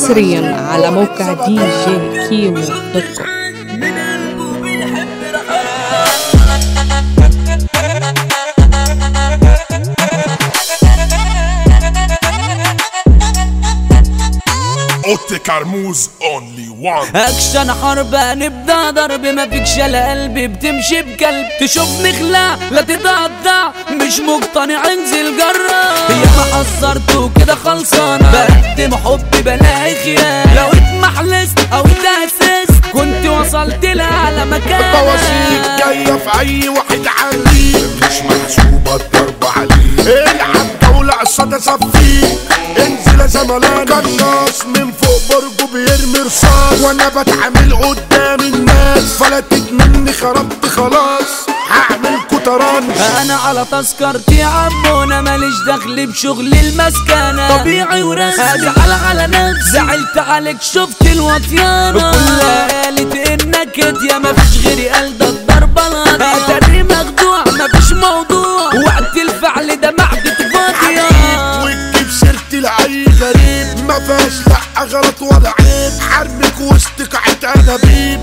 حصريا على موقع دي جي كيمو دوت كوم اوتي كرموز اونلي وان اكشن حرب نبدا ضرب ما فيكش لا قلبي بتمشي بقلب تشوفني خلاع لا تتقطع مش مقتنع انزل جرب يا ما حذرته كده خلصانه بقدم حب بلاقي خيانه لو اتمحلست او اتاسست كنت وصلت لاعلى مكان بواسيك جاية في أي واحد عليك مش محسوبة الضرب عليك العب دولة قصاد صفيك انزل يا زملان قناص من فوق برجه بيرمي رصاص وانا بتعامل قدام الناس فلتت مني خربت خلاص هعمل كتران انا على تذكرتي يا عمونا ماليش دخل بشغل المسكنة طبيعي ورسمي ازعل على نفسي زعلت عليك شفت الوطيانة كلها قالت انك يا مفيش غيري قال ده الضربة القاضية اتاري مخدوع مفيش موضوع وقت الفعل ده معدة فاضية وتجيب سيرتي لأي غريب ما فيهاش لا غلط ولا عيب حرمك وسط قاعة انابيب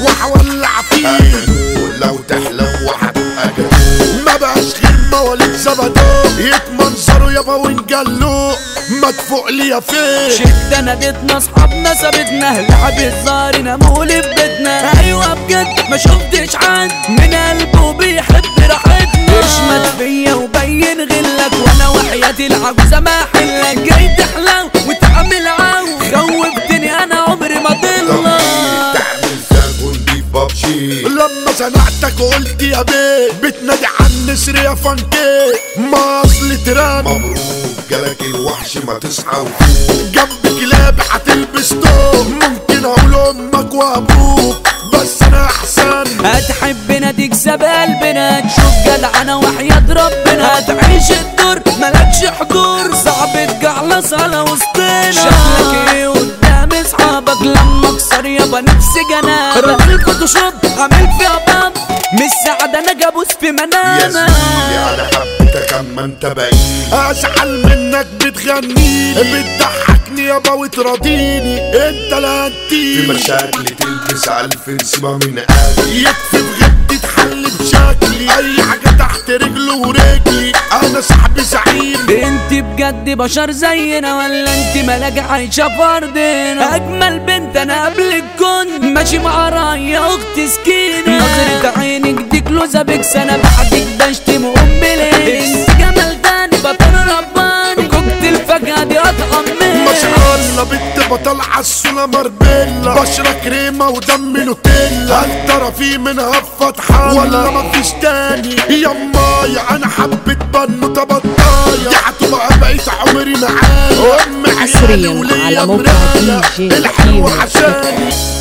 وهولع فيك لو تحلم وهتبقى جنون ما بقاش غير مواليد زبدون يتمنظروا يابا ونجلو مدفوع لي يا فين شدة نادتنا اصحابنا سابتنا لعب الزار ناموا في بيتنا ايوه بجد ما شفتش حد من قلبه بيحب راحتنا اشمت فيا وبين غلك وانا وحياتي العجوزه ما حلك جاي تحلو وتعمل عو خوفتني انا عمري ما ضلك تعمل ساجون دي بابجي لما سمعتك قلت يا بيه بتنادي عن النسر يا فانكي ما اصل تران مبروك جالك الوحش ما تصحى وفوق جنب كلاب هتلبس توب ممكن اقول امك وابوك بس انا احسن هتحبنا تكسب قلبنا تشوف جدعنا وحياة ربنا هتعيش الدور ملكش حضور صعب تجعلص على وسطنا شكلك ايه قدام اصحابك لما اكسر يابا نفسي جنابك راجل فوتوشوب عامل فيها باب مش سعد انا جابوس في يا منامك زميلي انا حبيتك اما انت بعيد ازعل منك بتغنيني بتضحكني يابا وتراضيني انت لا انتي في مشاكل تلبس الف نسمة من قلبي يكفي بغدي تحل بشكلي اي حاجة تحت رجله ورجلي انا صاحبي زعيم انت بجد بشر زينا ولا انت ملاك عايشة في ارضنا اجمل بنت انا قبلك كنت ماشي مع راية اخت سكينة نظرة عينك دي كلوزة بكس انا بعدك بشتم امي ليه انت جمال تاني بطل رباني كنت الفجأة دي اطعم ما شاء الله بنت بطل عالسولة مربلة بشرة كريمة ودم نوتيلا هل ترى في منها فتحة ولا مفيش تاني يما انا حبيت بنوتة بطاية دي هتبقى بقيت عمري معايا ام عيالي حصرياً وليا على موقع مراية DJ الحلوة كيمو. عشاني